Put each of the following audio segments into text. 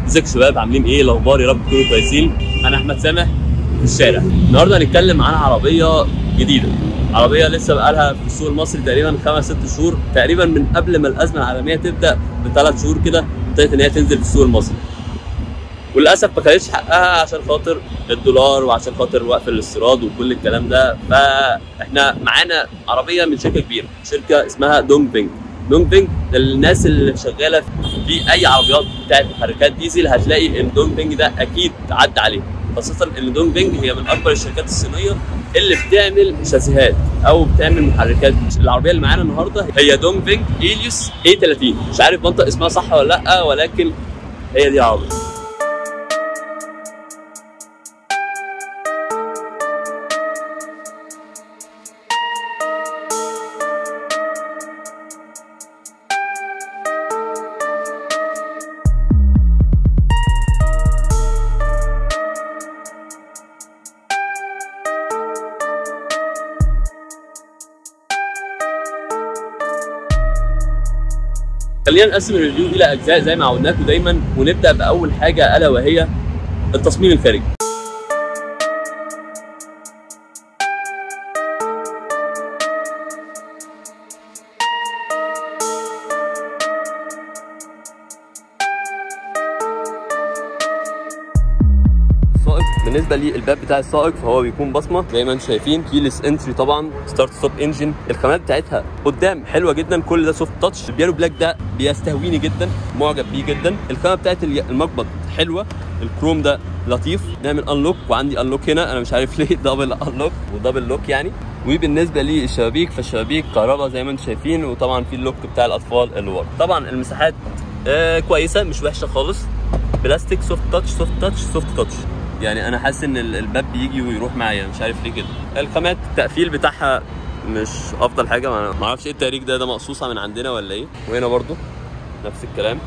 ازيك يا شباب عاملين ايه الاخبار يا رب تكونوا كويسين انا احمد سامح في الشارع النهارده هنتكلم عن عربيه جديده عربيه لسه بقالها في السوق المصري تقريبا خمس ست شهور تقريبا من قبل ما الازمه العالميه تبدا بثلاث شهور كده ابتدت ان هي تنزل في السوق المصري وللاسف ما خدتش حقها عشان خاطر الدولار وعشان خاطر وقف الاستيراد وكل الكلام ده فاحنا معانا عربيه من شركه كبيره شركه اسمها دونج بينج دونج بينج للناس اللي شغاله في اي عربيات بتاعت محركات ديزل هتلاقي ان دونج بينج ده اكيد عدى عليه خاصه ان دونج بينج هي من اكبر الشركات الصينيه اللي بتعمل شاسيهات او بتعمل محركات العربيه اللي معانا النهارده هي دونج بينج ايليوس اي 30 مش عارف منطق اسمها صح ولا لا ولكن هي دي العربيه خلينا نقسم الريفيو الى اجزاء زي ما عودناكم دايما ونبدا باول حاجه الا وهي التصميم الخارجي السائق بالنسبه للباب بتاع السائق فهو بيكون بصمه زي ما انتم شايفين كيلس انتري طبعا ستارت ستوب انجن الخامات بتاعتها قدام حلوه جدا كل ده سوفت تاتش البيانو بلاك ده بيستهويني جدا معجب بيه جدا الخامه بتاعت المقبض حلوه الكروم ده لطيف نعمل انلوك وعندي انلوك هنا انا مش عارف ليه دبل انلوك ودبل لوك يعني وبالنسبه للشبابيك فالشبابيك كهرباء زي ما انتم شايفين وطبعا في اللوك بتاع الاطفال اللي ورا طبعا المساحات آه كويسه مش وحشه خالص بلاستيك سوفت تاتش سوفت تاتش سوفت تاتش يعني انا حاسس ان الباب بيجي ويروح معايا مش عارف ليه كده الخامات التقفيل بتاعها مش افضل حاجه ما اعرفش ايه التاريخ ده ده مقصوصه من عندنا ولا ايه وهنا برضو نفس الكلام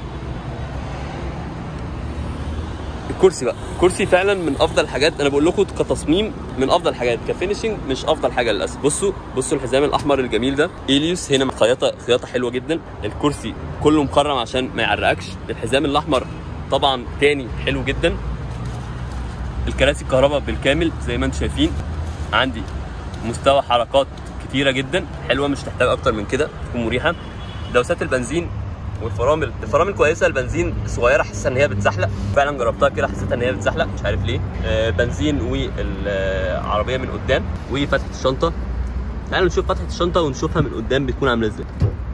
الكرسي بقى الكرسي فعلا من افضل الحاجات انا بقول لكم كتصميم من افضل الحاجات كفينشنج مش افضل حاجه للاسف بصوا بصوا الحزام الاحمر الجميل ده اليوس هنا خياطه خياطه حلوه جدا الكرسي كله مخرم عشان ما يعرقكش الحزام الاحمر طبعا تاني حلو جدا الكراسي الكهرباء بالكامل زي ما انتم شايفين عندي مستوى حركات كتيره جدا حلوه مش تحتاج اكتر من كده تكون مريحه دوسات البنزين والفرامل الفرامل كويسه البنزين صغيره حاسه ان هي بتزحلق فعلا جربتها كده حسيت ان هي بتزحلق مش عارف ليه آه بنزين والعربيه من قدام وفتحه الشنطه تعالوا نشوف فتحه الشنطه ونشوفها من قدام بتكون عامله ازاي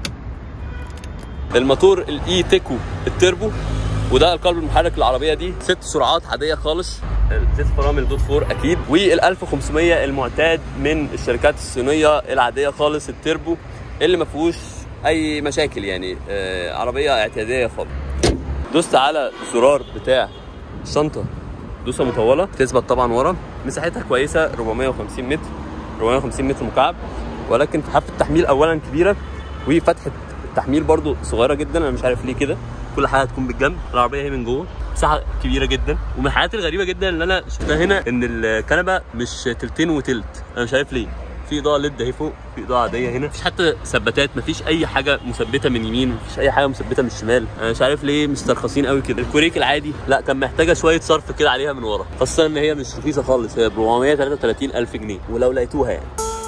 الموتور الاي تيكو التربو وده القلب المحرك للعربيه دي ست سرعات عاديه خالص زيت فرامل دوت فور اكيد وال 1500 المعتاد من الشركات الصينيه العاديه خالص التربو اللي ما فيهوش اي مشاكل يعني آه عربيه اعتياديه خالص دوست على الزرار بتاع الشنطه دوسه مطوله تثبت طبعا ورا مساحتها كويسه 450 متر 450 متر مكعب ولكن في حافه التحميل اولا كبيره وفتحه التحميل برضو صغيره جدا انا مش عارف ليه كده كل حاجه هتكون بالجنب العربيه هي من جوه مساحه كبيره جدا ومن الحاجات الغريبه جدا اللي انا شفتها هنا ان الكنبه مش تلتين وتلت انا مش عارف ليه في اضاءه ليد اهي فوق في اضاءه عاديه هنا مفيش حتى ثباتات مفيش اي حاجه مثبته من يمين مفيش اي حاجه مثبته من الشمال انا مش عارف ليه مسترخصين قوي كده الكوريك العادي لا كان محتاجه شويه صرف كده عليها من ورا خاصه ان هي مش رخيصه خالص هي ب 433 الف جنيه ولو لقيتوها يعني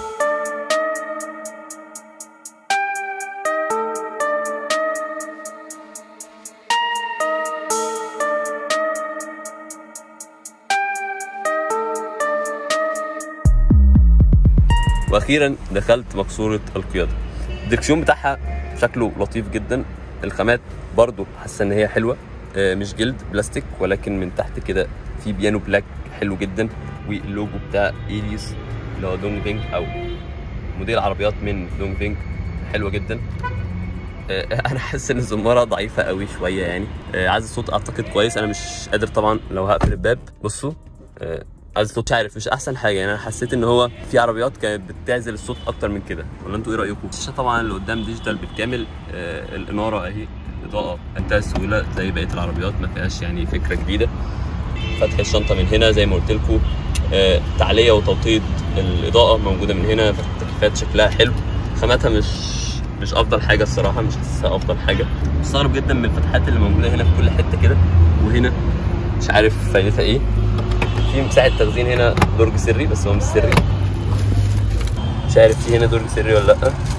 واخيرا دخلت مقصوره القياده الدركسيون بتاعها شكله لطيف جدا الخامات برضو حاسه ان هي حلوه مش جلد بلاستيك ولكن من تحت كده في بيانو بلاك حلو جدا واللوجو بتاع ايليس اللي هو دونج بينج او موديل عربيات من دونج بينج حلوه جدا انا حاسس ان الزماره ضعيفه قوي شويه يعني عايز الصوت اعتقد كويس انا مش قادر طبعا لو هقفل الباب بصوا عايز الصوت مش عارف مش احسن حاجه يعني انا حسيت ان هو في عربيات كانت بتعزل الصوت اكتر من كده ولا انتوا ايه رايكم الشاشه طبعا اللي قدام ديجيتال بالكامل آه الاناره اهي الاضاءه منتهى السهوله زي بقيه العربيات ما فيهاش يعني فكره جديده فتح الشنطه من هنا زي ما قلت لكم آه تعليه وتوطيد الاضاءه موجوده من هنا فتح التكييفات شكلها حلو خاماتها مش مش افضل حاجه الصراحه مش حاسسها افضل حاجه مستغرب جدا من الفتحات اللي موجوده هنا في كل حته كده وهنا مش عارف فايدتها ايه في مساحه تخزين هنا درج سري بس هو مش سري مش عارف في هنا درج سري ولا لا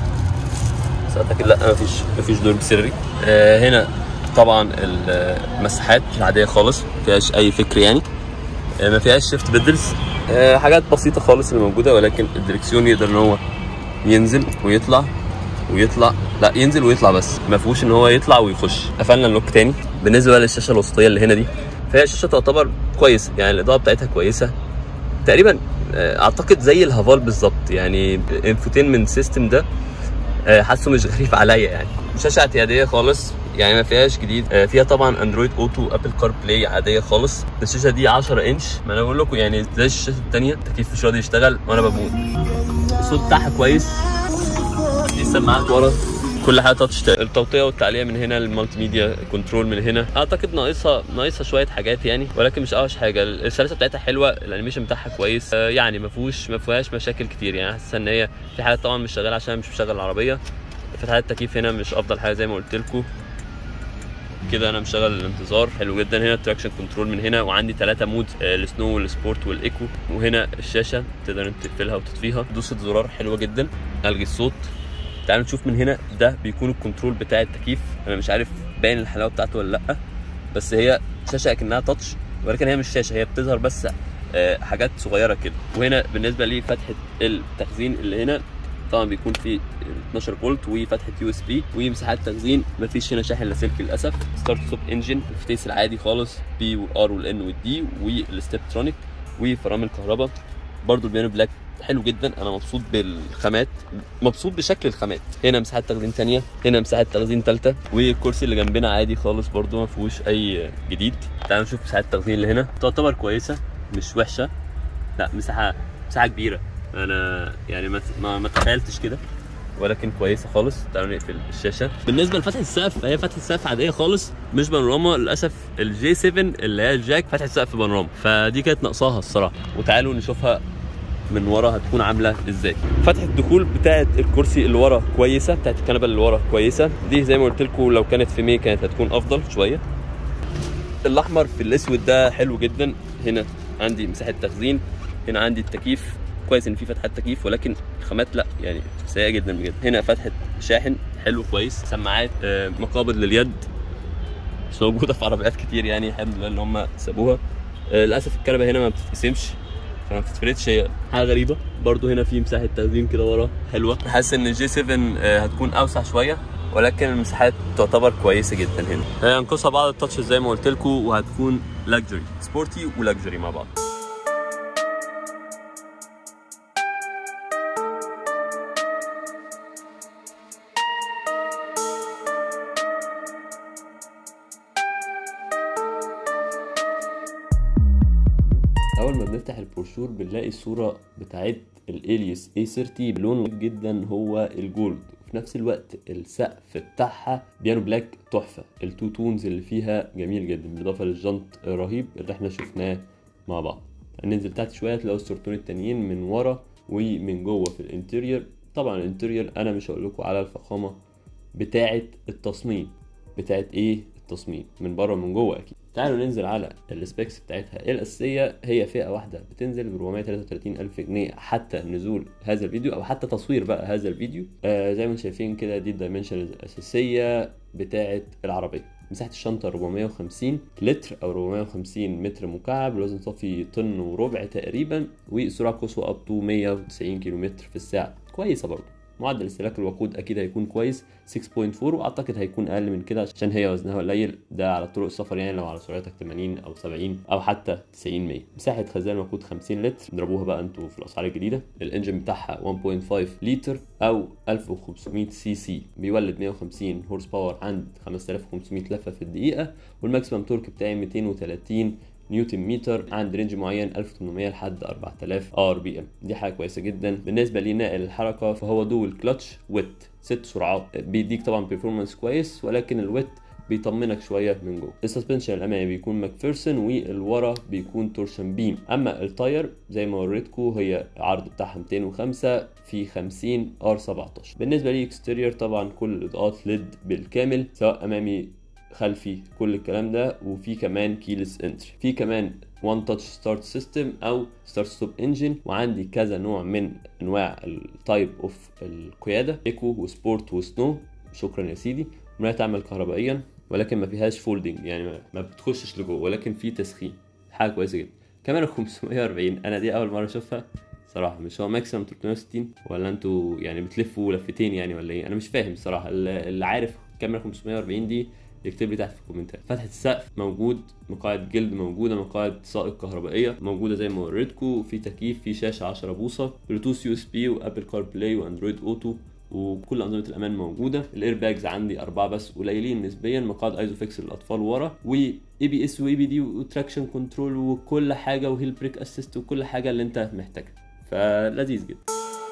بس اعتقد لا مفيش مفيش درج سري آه هنا طبعا المساحات العاديه خالص ما فيهاش اي فكر يعني آه ما فيهاش شيفت بيدلز آه حاجات بسيطه خالص اللي موجوده ولكن الدركسيون يقدر ان هو ينزل ويطلع ويطلع لا ينزل ويطلع بس ما فيهوش ان هو يطلع ويخش قفلنا اللوك تاني بالنسبه للشاشه الوسطيه اللي هنا دي فهي الشاشه تعتبر كويسه يعني الاضاءه بتاعتها كويسه تقريبا آه، اعتقد زي الهافال بالظبط يعني انفوتينمنت سيستم ده آه، حاسه مش غريب عليا يعني شاشه اعتياديه خالص يعني ما فيهاش جديد آه، فيها طبعا اندرويد اوتو ابل كار بلاي عاديه خالص الشاشه دي 10 انش ما انا بقول لكم يعني زي الشاشه الثانيه التكييف مش راضي يشتغل وانا بموت الصوت بتاعها كويس دي السماعات ورا كل حاجه تاتش التوطيه والتعليق من هنا المالتي ميديا كنترول من هنا اعتقد ناقصها ناقصها شويه حاجات يعني ولكن مش اوحش حاجه السلاسه بتاعتها حلوه الانيميشن بتاعها كويس آه، يعني ما فيهوش ما فيهاش مشاكل كتير يعني حاسس ان هي في حاجات طبعا مش شغاله عشان مش مشغل العربيه فتحات التكييف هنا مش افضل حاجه زي ما قلت لكم كده انا مشغل الانتظار حلو جدا هنا التراكشن كنترول من هنا وعندي ثلاثة مود آه، السنو والسبورت والايكو وهنا الشاشه تقدر انت تقفلها وتطفيها دوسة زرار حلوه جدا الغي الصوت تعالوا نشوف من هنا ده بيكون الكنترول بتاع التكييف انا مش عارف باين الحلاوه بتاعته ولا لا بس هي شاشه اكنها تاتش ولكن هي مش شاشه هي بتظهر بس آه، حاجات صغيره كده وهنا بالنسبه لفتحه التخزين اللي هنا طبعا بيكون في 12 فولت وفتحه يو اس بي ومساحات تخزين مفيش هنا شاحن لاسلكي للاسف ستارت ستوب انجن الفتيس العادي خالص بي والار والان والدي والستيبترونيك وفرامل كهرباء برضو البيانو بلاك حلو جدا انا مبسوط بالخامات مبسوط بشكل الخامات هنا مساحه تخزين تانية هنا مساحه تخزين تالتة والكرسي اللي جنبنا عادي خالص برضو ما فيهوش اي جديد تعالوا نشوف مساحه التخزين اللي هنا تعتبر كويسه مش وحشه لا مساحه مساحه كبيره انا يعني ما ما, ما تخيلتش كده ولكن كويسه خالص تعالوا نقفل الشاشه بالنسبه لفتحه السقف فهي فتحه سقف عاديه خالص مش بانوراما للاسف الجي 7 اللي هي الجاك فتحه سقف بانوراما فدي كانت ناقصاها الصراحه وتعالوا نشوفها من ورا هتكون عامله ازاي فتحه الدخول بتاعه الكرسي اللي ورا كويسه بتاعه الكنبه اللي ورا كويسه دي زي ما قلت لكم لو كانت في مي كانت هتكون افضل شويه الاحمر في الاسود ده حلو جدا هنا عندي مساحه تخزين هنا عندي التكييف كويس ان في فتحات تكييف ولكن الخامات لا يعني سيئه جدا بجد هنا فتحه شاحن حلو كويس سماعات آه، مقابض لليد مش موجوده في عربيات كتير يعني الحمد لله اللي هم سابوها آه، للاسف الكنبه هنا ما بتتقسمش فما بتتفردش هي حاجه غريبه برضو هنا في مساحه تخزين كده ورا حلوه حاسس ان الجي 7 آه، هتكون اوسع شويه ولكن المساحات تعتبر كويسه جدا هنا هينقصها بعض التاتش زي ما قلت لكم وهتكون لاكجري سبورتي ولاكجري مع بعض اول ما بنفتح البروشور بنلاقي الصوره بتاعت الاليس A30 بلون لطيف جدا هو الجولد وفي نفس الوقت السقف بتاعها بيانو بلاك تحفه التو تونز اللي فيها جميل جدا بالاضافه للجنط الرهيب اللي احنا شفناه مع بعض هننزل تحت شويه تلاقوا الصورتين التانيين من ورا ومن جوه في الانتيريور طبعا الانتيريور انا مش هقول لكم على الفخامه بتاعه التصميم بتاعه ايه التصميم من بره ومن جوه اكيد تعالوا ننزل على السبيكس بتاعتها الاساسيه هي فئه واحده بتنزل ب 433 الف جنيه حتى نزول هذا الفيديو او حتى تصوير بقى هذا الفيديو آه زي ما انتم شايفين كده دي الدايمنشنز الاساسيه بتاعه العربيه مساحة الشنطة 450 لتر أو 450 متر مكعب الوزن صافي طن وربع تقريبا والسرعة القصوى أب تو 190 كيلومتر في الساعة كويسة برضه معدل استهلاك الوقود اكيد هيكون كويس 6.4 واعتقد هيكون اقل من كده عشان هي وزنها قليل ده على طرق السفر يعني لو على سرعتك 80 او 70 او حتى 90 100 مساحه خزان وقود 50 لتر اضربوها بقى انتوا في الاسعار الجديده الانجن بتاعها 1.5 لتر او 1500 سي سي بيولد 150 هورس باور عند 5500 لفه في الدقيقه والماكسيمم تورك بتاعي 230 نيوتن متر عند رينج معين 1800 لحد 4000 ار بي ام دي حاجه كويسه جدا بالنسبه لنقل الحركه فهو دول كلتش ويت ست سرعات بيديك طبعا بيرفورمانس كويس ولكن الويت بيطمنك شويه من جوه السسبنشن الامامي بيكون ماكفيرسون والورا بيكون تورشن بيم اما التاير زي ما وريتكم هي عرض بتاعها 205 في 50 ار 17 بالنسبه للاكستيريور طبعا كل الاضاءات ليد بالكامل سواء امامي خلفي كل الكلام ده وفي كمان كيلس انتري في كمان وان تاتش ستارت سيستم او ستارت ستوب انجن وعندي كذا نوع من انواع التايب اوف القياده ايكو وسبورت وسنو شكرا يا سيدي مرايه تعمل كهربائيا ولكن ما فيهاش فولدنج يعني ما- ما بتخشش لجوه ولكن في تسخين حاجه كويسه جدا كاميرا 540 انا دي اول مره اشوفها صراحه مش هو ماكسيمم 360 ولا انتوا يعني بتلفوا لفتين يعني ولا ايه انا مش فاهم الصراحه اللي اللي عارف كاميرا 540 دي يكتب لي تحت في الكومنتات فتحه السقف موجود مقاعد جلد موجوده مقاعد سائق كهربائيه موجوده زي ما وريتكم في تكييف في شاشه 10 بوصه بلوتوث يو اس بي وابل كار بلاي واندرويد اوتو وكل انظمه الامان موجوده الاير باجز عندي اربعه بس قليلين نسبيا مقاعد ايزوفيكس للاطفال ورا واي بي اس واي بي دي وتراكشن كنترول وكل حاجه وهيل بريك اسيست وكل حاجه اللي انت محتاجها فلذيذ جدا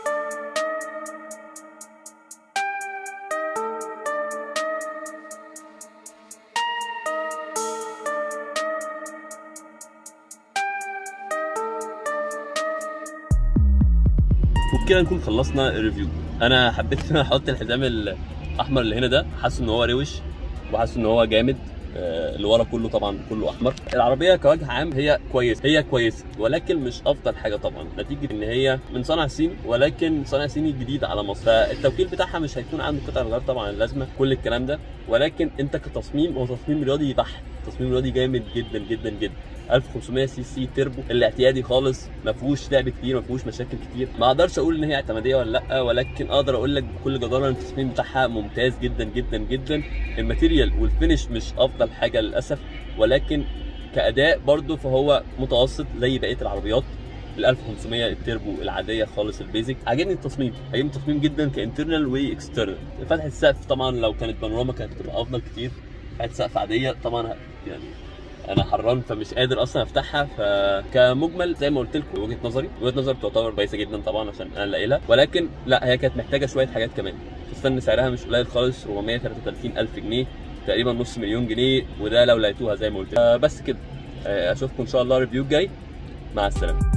وبكده نكون خلصنا الريفيو انا حبيت ان انا احط الحزام الاحمر اللي هنا ده حاسس ان هو روش وحاسس ان هو جامد آه، اللي ورا كله طبعا كله احمر العربيه كوجه عام هي كويس هي كويسه ولكن مش افضل حاجه طبعا نتيجه ان هي من صنع الصين ولكن صنع صيني جديد على مصر فالتوكيل بتاعها مش هيكون عنده قطع الغيار طبعا اللازمه كل الكلام ده ولكن انت كتصميم هو تصميم رياضي بحت تصميم رياضي جامد جدا جدا جدا 1500 سي سي تربو الاعتيادي خالص ما فيهوش لعب كتير ما فيهوش مشاكل كتير ما اقدرش اقول ان هي اعتماديه ولا لا ولكن اقدر اقول لك بكل جداره ان التصميم بتاعها ممتاز جدا جدا جدا الماتيريال والفينش مش افضل حاجه للاسف ولكن كاداء برضه فهو متوسط زي بقيه العربيات ال 1500 التربو العاديه خالص البيزك عاجبني التصميم عاجبني التصميم جدا كانترنال واكسترنال فتحه السقف طبعا لو كانت بانوراما كانت هتبقى افضل كتير فتحه سقف عاديه طبعا ه- يعني انا حران فمش قادر اصلا افتحها فكمجمل زي ما قلت لكم وجهه نظري وجهه نظري تعتبر كويسه جدا طبعا عشان انا لاقي وولكن لا هي كانت محتاجه شويه حاجات كمان خصوصا ان سعرها مش قليل خالص 433 الف جنيه تقريبا نص مليون جنيه وده لو لقيتوها زي ما قلت آه، بس كده آه، اشوفكم ان شاء الله ريفيو جاي مع السلامه